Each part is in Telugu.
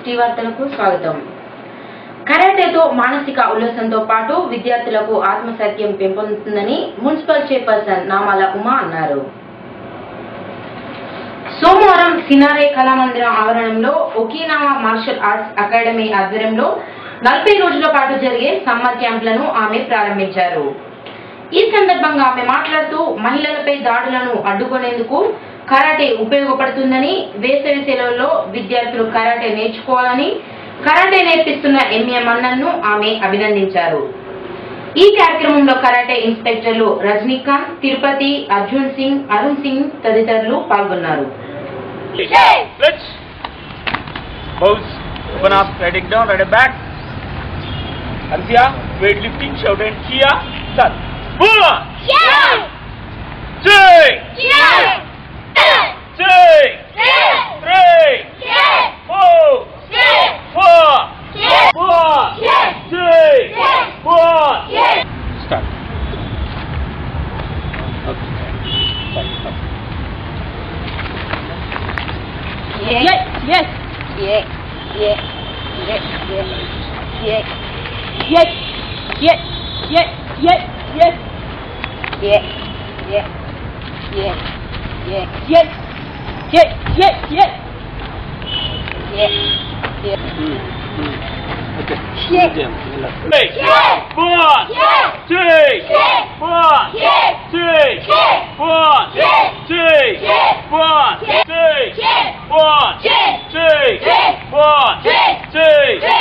సిటీ వార్తలకు స్వాగతం కరాటేతో మానసిక ఉల్లాసంతో పాటు విద్యార్థులకు ఆత్మసత్యం పెంపొందుతుందని మున్సిపల్ చైర్పర్సన్ నామాల ఉమా అన్నారు సోమవారం సినారే కళామందిరం ఆవరణంలో ఒకినావా మార్షల్ ఆర్ట్స్ అకాడమీ ఆధ్వర్యంలో నలభై రోజుల పాటు జరిగే సమ్మర్ క్యాంపులను ఆమె ప్రారంభించారు ఈ సందర్భంగా ఆమె మాట్లాడుతూ మహిళలపై దాడులను అడ్డుకునేందుకు కరాటే ఉపయోగపడుతుందని వేసవి సెలవుల్లో విద్యార్థులు కరాటే నేర్చుకోవాలని కరాటే నేర్పిస్తున్న ఎంఏ మన్నన్ను ఆమె అభినందించారు ఈ కార్యక్రమంలో కరాటే ఇన్స్పెక్టర్లు రజనీకాంత్ తిరుపతి అర్జున్ సింగ్ అరుణ్ సింగ్ తదితరులు పాల్గొన్నారు Switch. Pose. Open up. Right leg down. Right leg back. Ansia. Weight lifting. Shout and Kia. Start. One. Two. Three. Three. Four. Four. One. Two. One. Start. Okay. Start. Start. Yes, yes. Yeah, yeah, yeah, yeah, yeah. Yes, yes, yes, yes, yes. Yeah, yeah, yeah, yeah. Yes, yes, yes, yes. Yeah, yeah. Okay. Yeah. Three. One. Two. One. Two. One. Two. One. Two. One. Two. One. Two.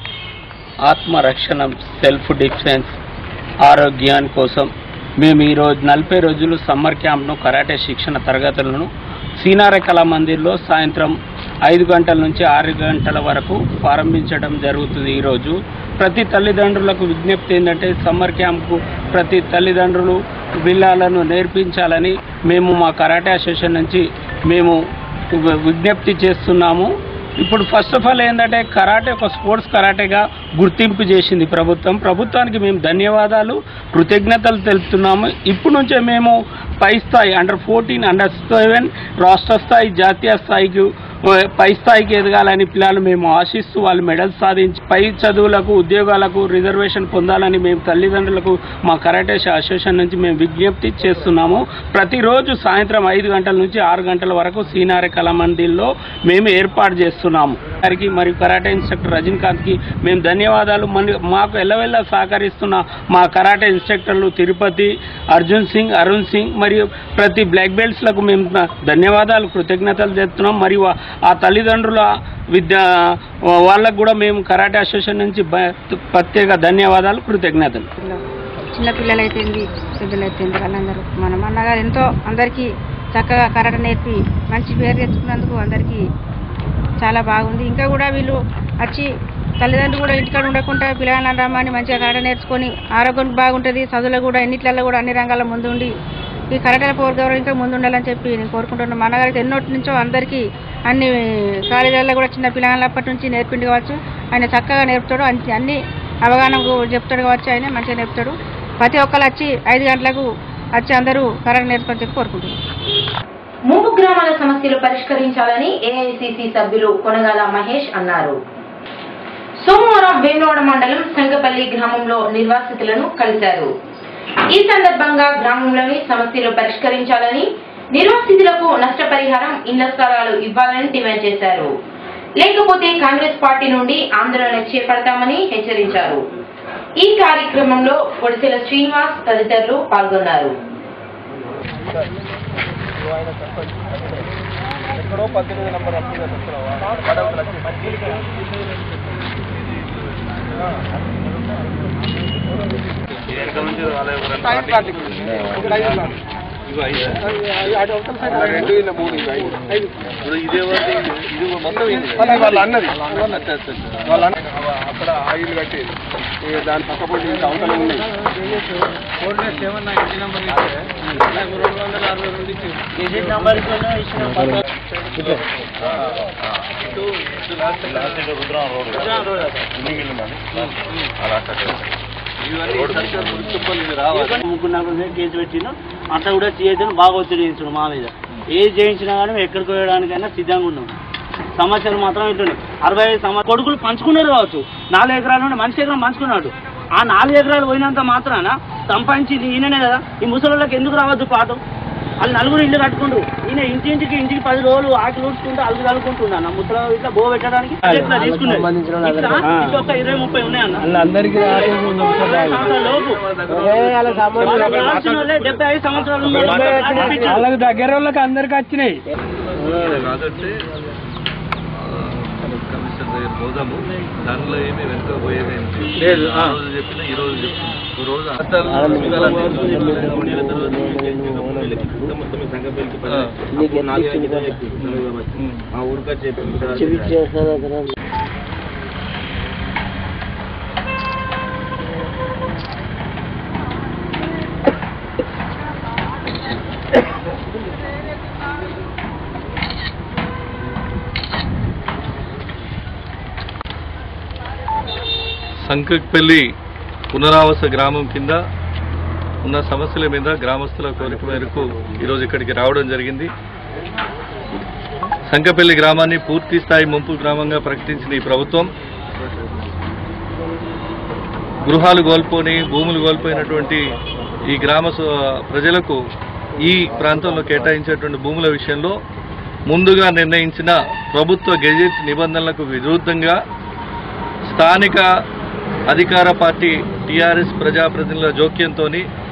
ఆత్మరక్షణ సెల్ఫ్ డిఫెన్స్ ఆరోగ్యాని కోసం మేము ఈరోజు నలభై రోజులు సమ్మర్ క్యాంప్ను కరాటే శిక్షణ తరగతులను సీనార కళా మందిర్లో సాయంత్రం ఐదు గంటల నుంచి ఆరు గంటల వరకు ప్రారంభించడం జరుగుతుంది ఈరోజు ప్రతి తల్లిదండ్రులకు విజ్ఞప్తి ఏంటంటే సమ్మర్ క్యాంప్కు ప్రతి తల్లిదండ్రులు పిల్లలను నేర్పించాలని మేము మా కరాటే అసోసియేషన్ నుంచి మేము వి- విజ్ఞప్తి చేస్తున్నాము ఇప్పుడు ఫస్ట్ ఆఫ్ ఆల్ ఏంటంటే కరాటే ఒక స్పోర్ట్స్ కరాటేగా గుర్తింపు చేసింది ప్రభుత్వం ప్రభుత్వానికి మేము ధన్యవాదాలు కృతజ్ఞతలు తెలుపుతున్నాము ఇప్పుడు నుంచే మేము పై స్థాయి అండర్ ఫోర్టీన్ అండర్ సెవెన్ రాష్ట్ర స్థాయి జాతీయ స్థాయికి ఓ, పై స్థాయికి ఎదగాలని పిల్లలు మేము ఆశిస్తూ వాళ్ళు మెడల్స్ సాధించి పై చదువులకు ఉద్యోగాలకు రిజర్వేషన్ పొందాలని మేము తల్లిదండ్రులకు మా కరాటే అసోసియేషన్ నుంచి మేము విజ్ఞప్తి చేస్తున్నాము ప్రతిరోజు సాయంత్రం ఐదు గంటల నుంచి ఆరు గంటల వరకు సీనారే కళామందిర్లో మేము ఏర్పాటు చేస్తున్నాము గారికి మరియు కరాటే ఇన్స్ట్రక్టర్ రజనీకాంత్కి మేము ధన్యవాదాలు మన మాకు ఎల్లవెల్ల సహకరిస్తున్న మా కరాటే ఇన్స్ట్రక్టర్లు తిరుపతి అర్జున్ సింగ్ అరుణ్ సింగ్ మరియు ప్రతి బ్లాక్ బెల్ట్స్లకు మేము ధన్యవాదాలు కృతజ్ఞతలు చేస్తున్నాం మరియు ఆ- ఆ తల్లిదండ్రుల విద్యా వాళ్ళకు కూడా మేము కరాటే అసోసియేషన్ నుంచి బ- ప్రత్యేక ధన్యవాదాలు కృతజ్ఞతలు చిన్న పిల్లలైతేంది పెద్దలైతేంది వాళ్ళందరూ మన అన్నగారు ఎంతో అందరికీ చక్కగా కరాట నేర్పి మంచి పేరు తెచ్చుకున్నందుకు అందరికీ చాలా బాగుంది ఇంకా కూడా వీళ్ళు వచ్చి తల్లిదండ్రులు కూడా ఇంటికాడ ఉండకుండా పిల్లగాళ్ళని రమ్మని మంచిగా కరాట నేర్చుకొని ఆరోగ్యం బాగుంటుంది చదువులో కూడా ఎన్నిట్లలో కూడా అన్ని రంగాల ముందు ఉండి ఈ కరాటల పౌర గౌరవం ఇంకా ముందు ఉండాలని చెప్పి నేను కోరుకుంటున్నాను మా అన్నగారికి ఎన్నోటి నుంచో అందరికీ అన్ని కాలేజీలలో కూడా చిన్న పిల్లగాళ్ళప్పటి నుంచి నేర్పిండి కావచ్చు ఆయన చక్కగా నేర్పుతాడు అన్ని అన్ని అవగాహన చెప్తాడు కావచ్చు ఆయన మంచిగా నేర్పుతాడు ప్రతి ఒక్కరు వచ్చి ఐదు గంటలకు వచ్చి అందరూ కరాట నేర్చుకొని చెప్పి కోరుకుంటున్నాను ముంపు గ్రామాల సమస్యలు పరిష్కరించాలని ఏఐసిసి సభ్యులు కొనగాల మహేష్ అన్నారు సోమవారం వేములవాడ మండలం సంగపల్లి గ్రామంలో నిర్వాసితులను కలిశారు ఈ సందర్భంగా గ్రామంలోని సమస్యలు పరిష్కరించాలని నిర్వాసితులకు నష్టపరిహారం ఇళ్ల స్థలాలు ఇవ్వాలని డిమాండ్ చేశారు లేకపోతే కాంగ్రెస్ పార్టీ నుండి ఆందోళన చేపడతామని హెచ్చరించారు ఈ కార్యక్రమంలో ఒడిసెల శ్రీనివాస్ తదితరులు పాల్గొన్నారు వాళ్ళు అన్నది వాళ్ళ అన్న అక్కడ ఆయిల్ కట్టేది ఇక దాని పక్కపొట్టి ఇంకా అవతల ఉన్నాయి ముగ్గురు కేసు పెట్టిన అట్లా కూడా చేయడం బాగా ఒత్తిడి చేయించడం మా మీద ఏది చేయించినా కానీ మేము ఎక్కడికి వెళ్ళడానికైనా సిద్ధంగా ఉన్నాం సమస్యలు మాత్రం ఇట్లున్నాయి అరవై ఐదు సంవత్సరాలు కొడుకులు పంచుకున్నారు కావచ్చు నాలుగు ఎకరాలు ఉంటే మనిషి ఎకరం పంచుకున్నాడు ఆ నాలుగు ఎకరాలు పోయినంత మాత్రాన సంపాదించింది ఈయననే కదా ఈ ముసలోళ్ళకి ఎందుకు రావద్దు పాటు వాళ్ళు నలుగురు ఇల్లు కట్టుకుంటూ ఈయన ఇంటి ఇంటికి ఇంటికి పది రోజులు ఆకలి ఊడ్చుకుంటూ అల్లు కలుకుంటున్నా నా ముసలి ఇట్లా బో పెట్టడానికి ఇట్లా తీసుకున్నాడు ఇట్లా ఇట్లా ఒక ఇరవై ముప్పై ఉన్నాయన్న అందరికీ సంవత్సరాల లోపు వాళ్ళకి రావాల్సిన వాళ్ళే డెబ్బై ఐదు సంవత్సరాలు ఉన్నారు. వాళ్ళకి దగ్గర వాళ్ళకి అందరికి వచ్చినాయి కాదంటే కమిషన్ దగ్గర పోదాము దానిలో ఏమి వెనుక పోయేది ఏమి లేదు ఆ రోజు చెప్పిన ఈ రోజు చెప్పిన ఒక రోజు సంకట్పల్లి పునరావాస గ్రామం కింద ఉన్న సమస్యల మీద గ్రామస్తుల కోరిక మేరకు ఈరోజు ఇక్కడికి రావడం జరిగింది సంకపల్లి గ్రామాన్ని పూర్తి స్థాయి ముంపు గ్రామంగా ప్రకటించిన ఈ ప్రభుత్వం గృహాలు కోల్పోని భూములు కోల్పోయినటువంటి ఈ గ్రామ స- ప్రజలకు ఈ ప్రాంతంలో కేటాయించేటువంటి భూముల విషయంలో ముందుగా నిర్ణయించిన ప్రభుత్వ గెజెట్ నిబంధనలకు విరుద్ధంగా స్థానిక అధికార పార్టీ టీఆర్ఎస్ ప్రజాప్రతినిధుల జోక్యంతో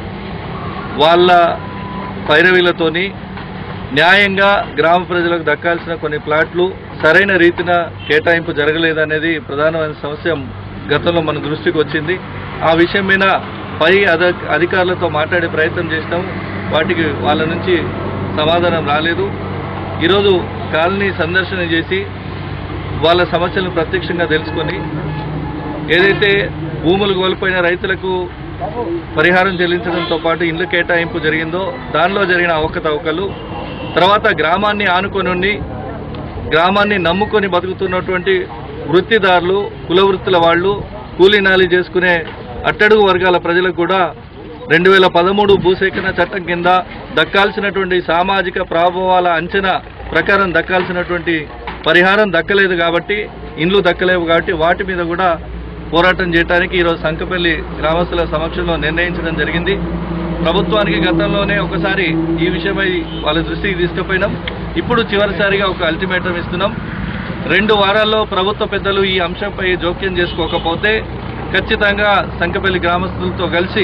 వాళ్ళ పైరవీలతోని న్యాయంగా గ్రామ ప్రజలకు దక్కాల్సిన కొన్ని ప్లాట్లు సరైన రీతిన కేటాయింపు జరగలేదనేది ప్రధానమైన సమస్య గతంలో మన దృష్టికి వచ్చింది ఆ విషయం మీద పై అధ అధికారులతో మాట్లాడే ప్రయత్నం చేసినాం వాటికి వాళ్ళ నుంచి సమాధానం రాలేదు ఈరోజు కాలనీ సందర్శన చేసి వాళ్ళ సమస్యలను ప్రత్యక్షంగా తెలుసుకొని ఏదైతే భూములు కోల్పోయిన రైతులకు పరిహారం చెల్లించడంతో పాటు ఇండ్ల కేటాయింపు జరిగిందో దానిలో జరిగిన అవకతవకలు తర్వాత గ్రామాన్ని ఆనుకొని ఉండి గ్రామాన్ని నమ్ముకొని బతుకుతున్నటువంటి వృత్తిదారులు కుల వృత్తుల వాళ్ళు కూలీ నాలి చేసుకునే అట్టడుగు వర్గాల ప్రజలకు కూడా రెండు వేల పదమూడు భూసేకరణ చట్టం కింద దక్కాల్సినటువంటి సామాజిక ప్రభావాల అంచనా ప్రకారం దక్కాల్సినటువంటి పరిహారం దక్కలేదు కాబట్టి ఇండ్లు దక్కలేవు కాబట్టి వాటి మీద కూడా పోరాటం చేయడానికి ఈరోజు సంకపల్లి గ్రామస్తుల సమక్షంలో నిర్ణయించడం జరిగింది ప్రభుత్వానికి గతంలోనే ఒకసారి ఈ విషయమై వాళ్ళ దృష్టికి తీసుకుపోయినాం ఇప్పుడు చివరిసారిగా ఒక అల్టిమేటం ఇస్తున్నాం రెండు వారాల్లో ప్రభుత్వ పెద్దలు ఈ అంశంపై జోక్యం చేసుకోకపోతే ఖచ్చితంగా సంకపల్లి గ్రామస్తులతో కలిసి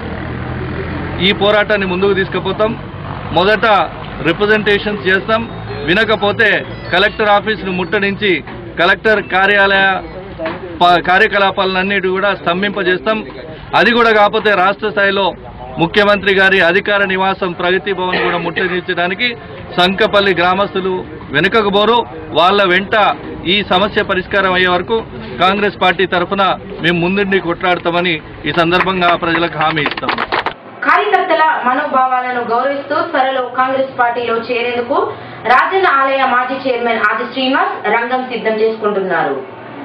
ఈ పోరాటాన్ని ముందుకు తీసుకుపోతాం మొదట రిప్రజెంటేషన్స్ చేస్తాం వినకపోతే కలెక్టర్ ఆఫీస్ను ముట్టడించి కలెక్టర్ కార్యాలయ ప- కార్యకలాపాలన్నిటి కూడా స్తంభింపజేస్తాం అది కూడా కాకపోతే రాష్ట్ర స్థాయిలో ముఖ్యమంత్రి గారి అధికార నివాసం ప్రగతి భవన్ కూడా ముట్టడించడానికి సంకపల్లి గ్రామస్తులు వెనుకకు పోరు వాళ్ళ వెంట ఈ సమస్య పరిష్కారం అయ్యే వరకు కాంగ్రెస్ పార్టీ తరఫున మేము ముందుండి కొట్లాడతామని ఈ సందర్భంగా ప్రజలకు హామీ ఇస్తాం కార్యకర్తల మనోభావాలను గౌరవిస్తూ త్వరలో కాంగ్రెస్ పార్టీలో చేరేందుకు రాజన్న ఆలయ మాజీ చైర్మన్ ఆది శ్రీనివాస్ రంగం సిద్ధం చేసుకుంటున్నారు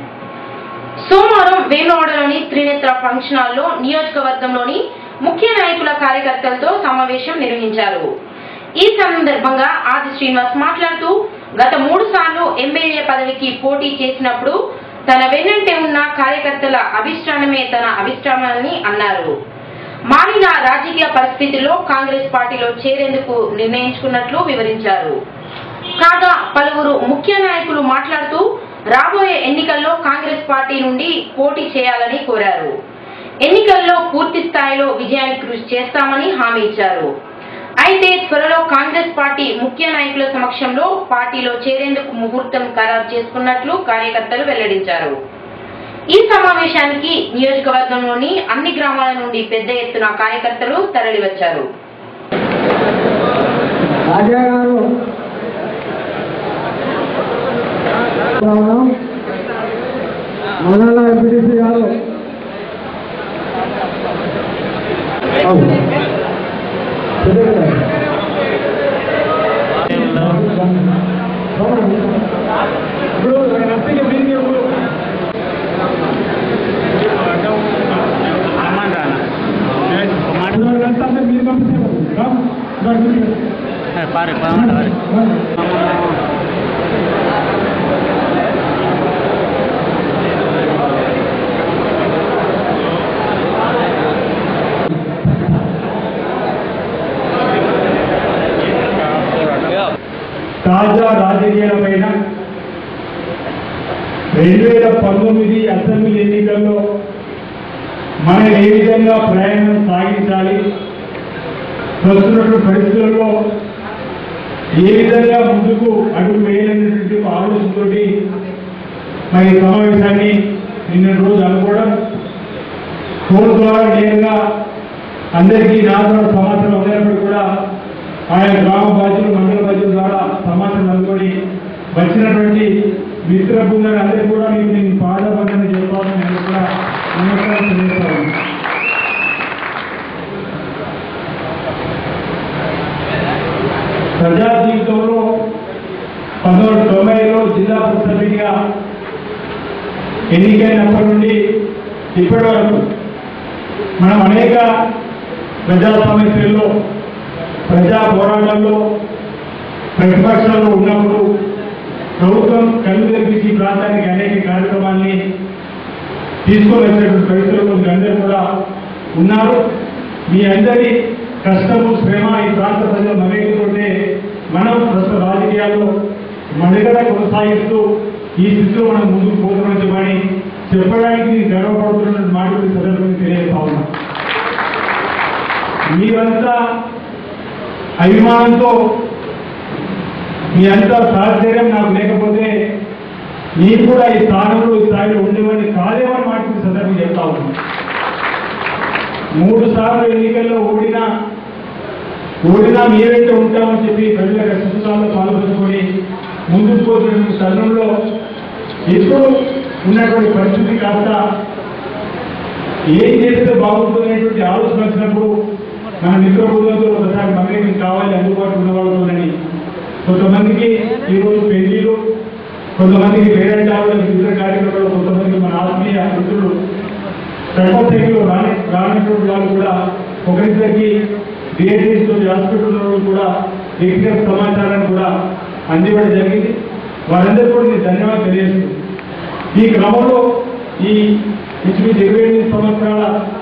సోమవారం వేమవాడలోని త్రినేత్ర ఫంక్షన్ హాల్లో నియోజకవర్గంలోని ముఖ్య నాయకుల కార్యకర్తలతో సమావేశం నిర్వహించారు ఈ సందర్భంగా ఆది శ్రీనివాస్ మాట్లాడుతూ గత మూడు సార్లు ఎమ్మెల్యే పదవికి పోటీ చేసినప్పుడు తన వెన్నంటే ఉన్న కార్యకర్తల అభిష్టానమే తన అభిష్టానమని అన్నారు మారిన రాజకీయ పరిస్థితుల్లో కాంగ్రెస్ పార్టీలో చేరేందుకు నిర్ణయించుకున్నట్లు వివరించారు కాగా పలువురు ముఖ్య నాయకులు మాట్లాడుతూ రాబోయే ఎన్నికల్లో కాంగ్రెస్ పార్టీ నుండి పోటీ చేయాలని కోరారు ఎన్నికల్లో పూర్తి స్థాయిలో విజయానికి కృషి చేస్తామని హామీ ఇచ్చారు అయితే త్వరలో కాంగ్రెస్ పార్టీ ముఖ్య నాయకుల సమక్షంలో పార్టీలో చేరేందుకు ముహూర్తం ఖరారు చేసుకున్నట్లు కార్యకర్తలు వెల్లడించారు ఈ సమావేశానికి నియోజకవర్గంలోని అన్ని గ్రామాల నుండి పెద్ద ఎత్తున కార్యకర్తలు తరలివచ్చారు రాజా గారు మండల ఎంపీటీసీ గారు అవును. ఇప్పుడు నర్సింగ్ మీటింగ్ ఎప్పుడు? ఇదివరకు అంతా అంటే మీరు పంపించారు. రామ్, ఇదివరకు మీరు. పారే పదమంట రామ్. రెండు వేల పంతొమ్మిది అసెంబ్లీ ఎన్నికల్లో మనం ఏ విధంగా ప్రయాణం సాగించాలి వస్తున్నటువంటి పరిస్థితుల్లో ఏ విధంగా ముందుకు అడుగు వేయాలనేటువంటి ఒక ఆలోచనతోటి మరి ఈ సమావేశాన్ని నిన్న రోజు అనుకోవడం ఫోన్ ద్వారా నేరుగా అందరికీ నా ద్వారా సమాచారం అందినప్పుడు కూడా ఆయా గ్రామ బాధ్యులు మండల బాధ్యుల ద్వారా సమాచారం అందుకొని వచ్చినటువంటి మిత్ర బృందాలు అందరికీ కూడా మీకు నేను పాదపడని చెప్పాలని నేను కూడా నమస్కారం తెలియజేస్తాను ప్రజా జీవితంలో పంతొమ్మిది వందల తొంభైలో జిల్లా సభ్యుడిగా ఎన్నికైనప్పటి నుండి ఇప్పటి వరకు మనం అనేక ప్రజా సమస్యల్లో ప్రజా పోరాటాల్లో ప్రతిపక్షాల్లో ఉన్నప్పుడు ప్రభుత్వం కళ్ళు తెప్పించి ఈ ప్రాంతానికి అనేక కార్యక్రమాల్ని తీసుకొని వచ్చినటువంటి పరిస్థితుల్లో మీరందరూ కూడా ఉన్నారు మీ అందరి కష్టము శ్రమ ఈ ప్రాంత ప్రజల మమేకతోటే మనం ప్రస్తుత రాజకీయాల్లో మనుగడ కొనసాగిస్తూ ఈ స్థితిలో మనం ముందుకు పోతున్నామని చెప్పని చెప్పడానికి నేను గర్వపడుతున్న మాటలు ఈ సందర్భంగా తెలియజేస్తా ఉన్నా మీరంతా అభిమానంతో మీ అంతా సహచర్యం నాకు లేకపోతే నేను కూడా ఈ స్థానంలో ఈ స్థాయిలో ఉండేవాడిని కాదేమని మాట ఈ సందర్భంగా చెప్తా ఉన్నాను మూడు సార్లు ఎన్నికల్లో ఓడినా ఓడినా మీరైతే ఉంటామని చెప్పి ప్రజల కష్టాల్లో పాల్పంచుకొని ముందుకు పోతున్న తరుణంలో ఇప్పుడు ఉన్నటువంటి పరిస్థితి కాస్త ఏం చేస్తే బాగుంటుందనేటువంటి ఆలోచన వచ్చినప్పుడు మన మిత్ర బృందంతో ఒకసారి మనకి కావాలి అందుబాటులో ఉన్న వాళ్ళతోనని కొంతమందికి ఈరోజు పెళ్లిలు కొంతమందికి వేరే జాబులకు ఇతర కార్యక్రమాలు కొంతమందికి మన ఆత్మీయ మిత్రులు తక్కువ సంఖ్యలో రాని రానటువంటి వాళ్ళు కూడా ఒకరిద్దరికి డిఎస్ఎస్ హాస్పిటల్ కూడా వ్యక్తిగత సమాచారాన్ని కూడా అందివ్వడం జరిగింది వారందరూ కూడా నేను ధన్యవాదాలు తెలియజేస్తున్నాను ఈ క్రమంలో ఈ ఇంచుమించు ఇరవై ఎనిమిది సంవత్సరాల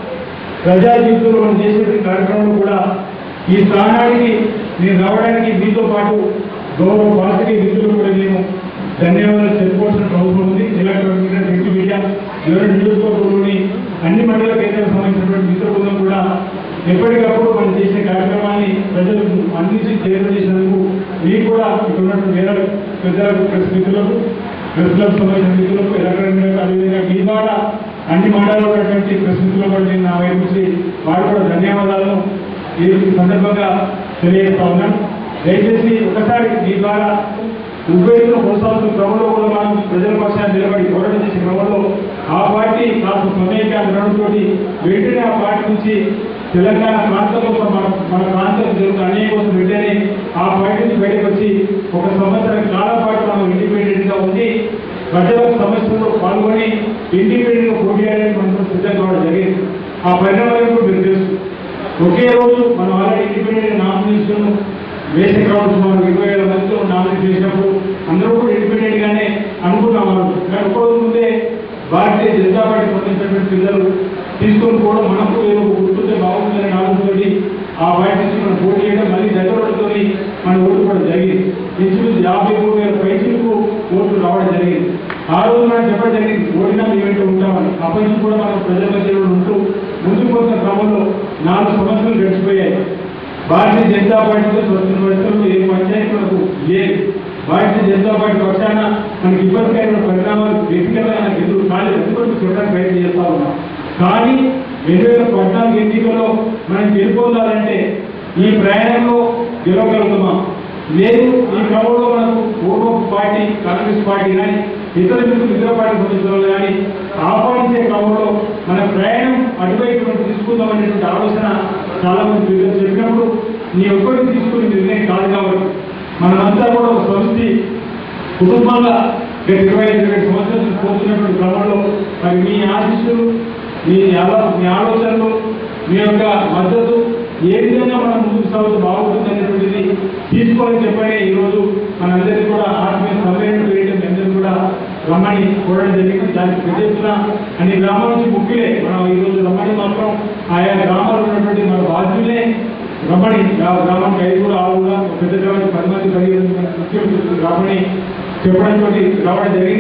ప్రజా జీవితంలో మనం చేసేటువంటి కార్యక్రమంలో కూడా ఈ స్థానానికి నేను రావడానికి మీతో పాటు గౌరవ పార్టీ మిత్రులు కూడా నేను ధన్యవాదాలు చెప్పుకోవాల్సిన అవసరం ఉంది ఎలక్ట్రానిక్ మీడియా ప్రింట్ మీడియా ఎవరి నియోజకవర్గంలోని అన్ని మండల కేంద్రాలకు సంబంధించినటువంటి మిత్ర బృందం కూడా ఎప్పటికప్పుడు మనం చేసే కార్యక్రమాన్ని ప్రజలకు అందించి చేసినందుకు మీకు కూడా ఇక్కడ ఉన్నటువంటి వేరే పెద్దలకు ప్రెస్ మిత్రులకు ప్రెస్ క్లబ్ సంబంధించిన మిత్రులకు ఎలక్ట్రానిక్ మీడియా అదేవిధంగా మీ ద్వారా అన్ని మండలాల్లో ఉన్నటువంటి ప్రెస్ మిత్రులు కూడా నేను నా వైపు నుంచి వారు కూడా ధన్యవాదాలను ఈ సందర్భంగా తెలియజేస్తా ఉన్నాను దయచేసి ఒకసారి మీ ద్వారా ఉద్వేగంలో కొనసాగుతున్న క్రమంలో కూడా మనం ప్రజల పక్షాన్ని నిలబడి పోరాటం చేసే క్రమంలో ఆ పార్టీ కాస్త సమయంగా ఉండడంతో వెంటనే ఆ పార్టీ నుంచి తెలంగాణ ప్రాంతం కోసం మన మన ప్రాంతం జరుగుతున్న అన్యాయం కోసం వెంటనే ఆ పార్టీ నుంచి బయటకు వచ్చి ఒక సంవత్సరం కాలం పాటు మనం ఇండిపెండెంట్ గా ఉండి ప్రజల సమస్యల్లో పాల్గొని ఇండిపెండెంట్ గా పోటీ చేయడానికి మనం సిద్ధం కావడం జరిగింది ఆ పరిణామాలను కూడా మీరు తెలుసు ఒకే రోజు మనం ఆల్రెడీ ఇండిపెండెంట్ నామినేషన్ వేసే క్రౌడ్స్ మనం ఇరవై వేల మందితో నామినేట్ చేసినప్పుడు అందరూ కూడా ఇండిపెండెంట్ గానే అనుకున్నాం మనం కానీ ఒక రోజు ముందే భారతీయ జనతా పార్టీ సంబంధించినటువంటి పిల్లలు తీసుకొని పోవడం మనకు ఏదో ఒక గుర్తుంటే బాగుంటుందని ఆలోచనతోటి ఆ పార్టీ నుంచి మనం పోటీ చేయడం మళ్ళీ దగ్గరతో మనం ఓటుకోవడం జరిగింది ఇంచుమించు యాభై మూడు వేల పైసలకు ఓట్లు రావడం జరిగింది ఆ రోజు మనం చెప్పడం జరిగింది ఓడినా మేమేంటో ఉంటామని అప్పటి నుంచి కూడా మనం ప్రజల మధ్యలో ఉంటూ ముందుకు పోతున్న క్రమంలో నాలుగు సంవత్సరాలు గడిచిపోయాయి భారతీయ జనతా పార్టీతో వస్తున్న పరిస్థితుల్లో ఏ పంచాయతీ మనకు లేదు భారతీయ జనతా పార్టీ పక్షాన మనకి ఇబ్బందికరమైన పరిణామాలు వ్యక్తిగతంగా నాకు ఎదురు కాలేదు ఎందుకంటే చూడడానికి ప్రయత్నం చేస్తా ఉన్నాం కానీ రెండు వేల పద్నాలుగు ఎన్నికల్లో మనం గెలుపొందాలంటే ఈ ప్రయాణంలో గెలవగలుగుతామా లేదు ఈ క్రమంలో మనకు పూర్వ పార్టీ కాంగ్రెస్ పార్టీ కానీ ఇతర మిత్రులు ఇతర పార్టీ సంబంధించిన వాళ్ళు కానీ ఆహ్వానించే క్రమంలో మన ప్రయాణం అటువైపు మనం తీసుకుందాం అనేటువంటి ఆలోచన చాలా మంది పెద్దలు చెప్పినప్పుడు నీ ఒక్కరికి తీసుకుని నిర్ణయం కాదు కాబట్టి మనమంతా కూడా ఒక సంస్థి కుటుంబంగా గత ఇరవై ఐదు ఇరవై సంవత్సరాలు పోతున్నటువంటి క్రమంలో మరి మీ ఆశీస్సులు మీ ఆలో- మీ ఆలోచనలు మీ యొక్క మద్దతు ఏ విధంగా మనం ముందుకు సాగుతూ బాగుంటుంది అనేటువంటిది తీసుకోవాలని చెప్పనే ఈరోజు మనందరికీ కూడా ఆత్మీయ సమ్మేళనం వేయడం మీ అందరికీ కూడా రమ్మని కోరడం జరిగింది దానికి పెద్ద ఎత్తున అన్ని గ్రామాల నుంచి ముఖ్యులే మనం ఈరోజు రమ్మని మాత్రం ఆయా గ్రామాల్లో ఉన్నటువంటి మన బాధ్యులే రమ్మని గ్రా- గ్రామానికి ఐదు కూడా ఆరు కూడా ఒక పెద్ద గ్రామానికి పది మంది పదిహేను మంది ముఖ్యులు రమ్మని చెప్పడంతో రావడం జరిగింది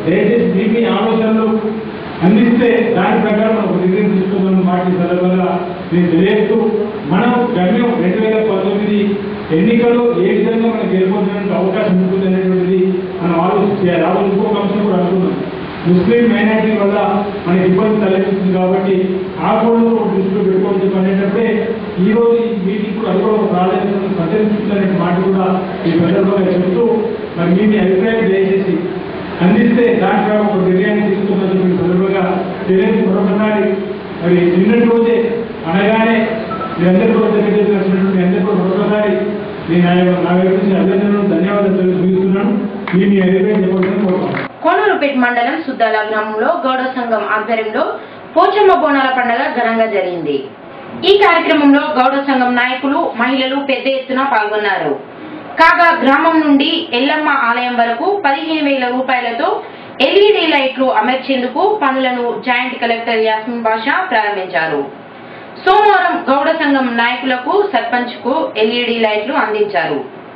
దయచేసి మీ మీ ఆలోచనలు అందిస్తే దాని ప్రకారం ఒక నిర్ణయం తీసుకుందామని మాట ఈ సందర్భంగా నేను తెలియజేస్తూ మనం గమ్యం రెండు వేల పంతొమ్మిది ఎన్నికల్లో ఏ విధంగా మనం గెలుపొందడానికి అవకాశం ఉంటుంది అనేటువంటిది మనం ఆలోచించాలి ఆ రోజు ఇంకొక అంశం కూడా అనుకున్నాం ముస్లిం మైనారిటీ వల్ల మనకి ఇబ్బంది తలెత్తుతుంది కాబట్టి ఆ కూడా ఒక దృష్టిలో పెట్టుకోవచ్చు అనేటప్పుడే ఈ రోజు ఈ మీటింగ్ కూడా అది కూడా ఒక ప్రాధాన్యతను సంతరిస్తుందనే మాట కూడా ఈ సందర్భంగా చెప్తూ మరి మీ మీ అభిప్రాయం దయచేసి అందిస్తే దాంట్లో ఒక నిర్ణయాన్ని తీసుకున్నది మీ సందర్భంగా తెలియదు మరొకసారి మరి నిన్నటి రోజే అనగానే మీరందరూ కూడా తెలియజేసినటువంటి మీ అందరూ కూడా మరొకసారి నేను నా యొక్క- నా వైపు నుంచి అభినందనలు ధన్యవాదాలు తెలియజేస్తున్నాను మీ మీ అభిప్రాయం చెప్పాలని కోరుతున్నాను కోనూరుపేట మండలం సుద్దాల గ్రామంలో గౌడ సంఘం ఆధ్వర్యంలో పోచమ్మ బోనాల పండుగ ఘనంగా జరిగింది ఈ కార్యక్రమంలో గౌడ సంఘం నాయకులు మహిళలు పెద్ద ఎత్తున పాల్గొన్నారు కాగా గ్రామం నుండి ఎల్లమ్మ ఆలయం వరకు పదిహేను వేల రూపాయలతో ఎల్ఈడి లైట్లు అమర్చేందుకు పనులను జాయింట్ కలెక్టర్ యాస్మిన్ బాషా ప్రారంభించారు సోమవారం గౌడ సంఘం నాయకులకు సర్పంచ్ కు ఎల్ఈడి లైట్లు అందించారు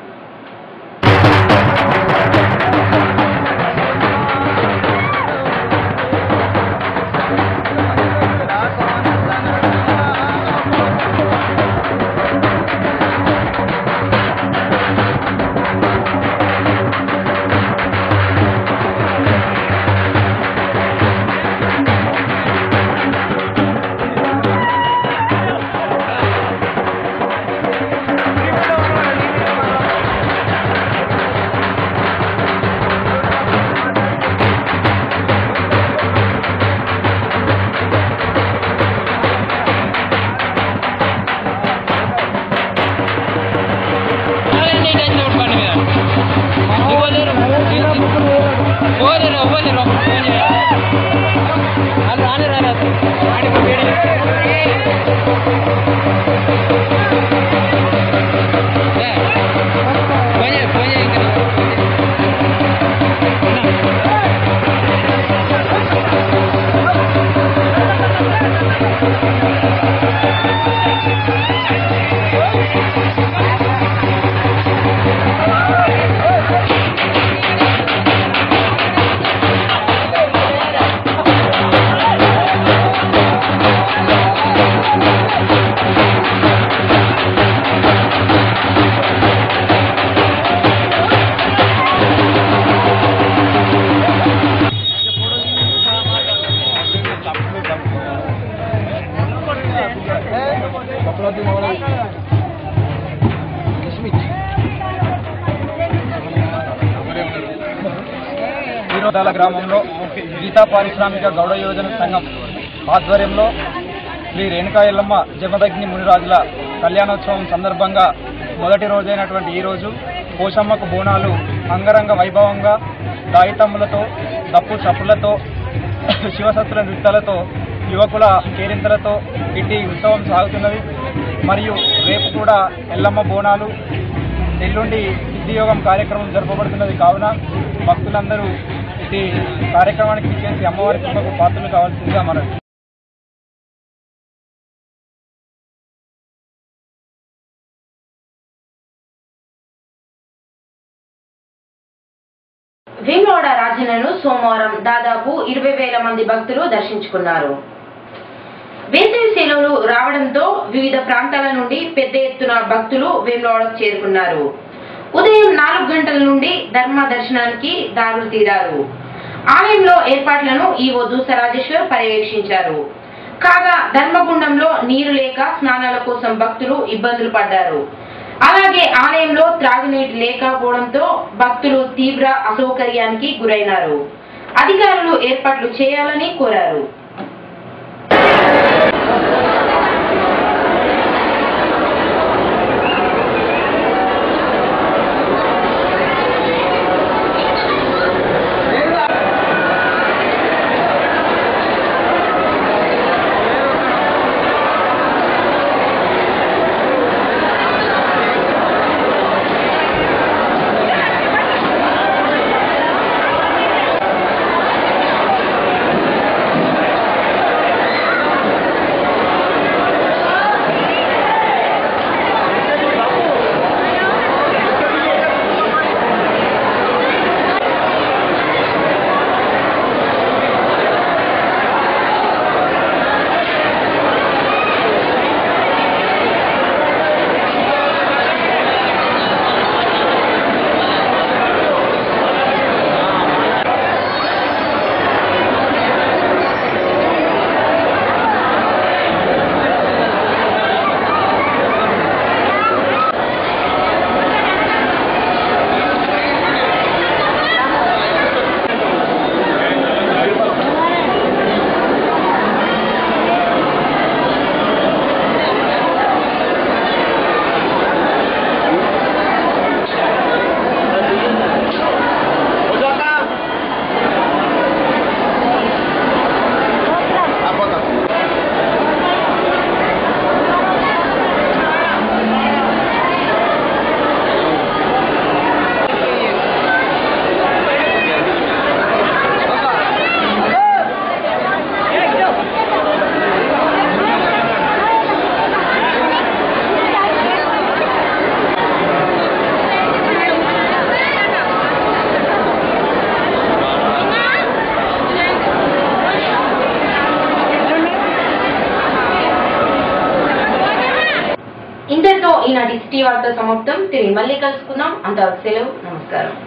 ఈరోదాల గ్రామంలో గీతా పారిశ్రామిక గౌడ యోజన సంఘం ఆధ్వర్యంలో శ్రీ రేణుకా ఎల్లమ్మ జమదగ్ని మునిరాజుల కళ్యాణోత్సవం సందర్భంగా మొదటి రోజైనటువంటి ఈ రోజు పోషమ్మకు బోనాలు అంగరంగ వైభవంగా దాయితమ్ములతో దప్పు చప్పులతో శివసత్తుల నృత్యాలతో యువకుల కేరింతలతో ఇట్టి ఉత్సవం సాగుతున్నది మరియు రేపు కూడా ఎల్లమ్మ బోనాలు ఎల్లుండి సిద్ధియోగం కార్యక్రమం జరపబడుతున్నది కావున భక్తులందరూ ఇది కార్యక్రమానికి చేసి అమ్మవారి కృపకు పాత్రలు కావాల్సిందిగా మనవి వేములవాడ రాజన్నను సోమవారం దాదాపు ఇరవై వేల మంది భక్తులు దర్శించుకున్నారు వేసవి సెలవులు రావడంతో వివిధ ప్రాంతాల నుండి పెద్ద ఎత్తున భక్తులు వేములవాడకు చేరుకున్నారు ఉదయం నాలుగు గంటల నుండి ధర్మ దర్శనానికి దారులు తీరారు ఆలయంలో ఏర్పాట్లను ఈవో దూస రాజేశ్వర్ పర్యవేక్షించారు కాగా ధర్మగుండంలో నీరు లేక స్నానాల కోసం భక్తులు ఇబ్బందులు పడ్డారు అలాగే ఆలయంలో త్రాగునీటి లేకపోవడంతో భక్తులు తీవ్ర అసౌకర్యానికి గురైనారు అధికారులు ఏర్పాట్లు చేయాలని కోరారు Thank వార్త సమాప్తం తిరిగి మళ్ళీ కలుసుకుందాం అంతవరకు సెలవు నమస్కారం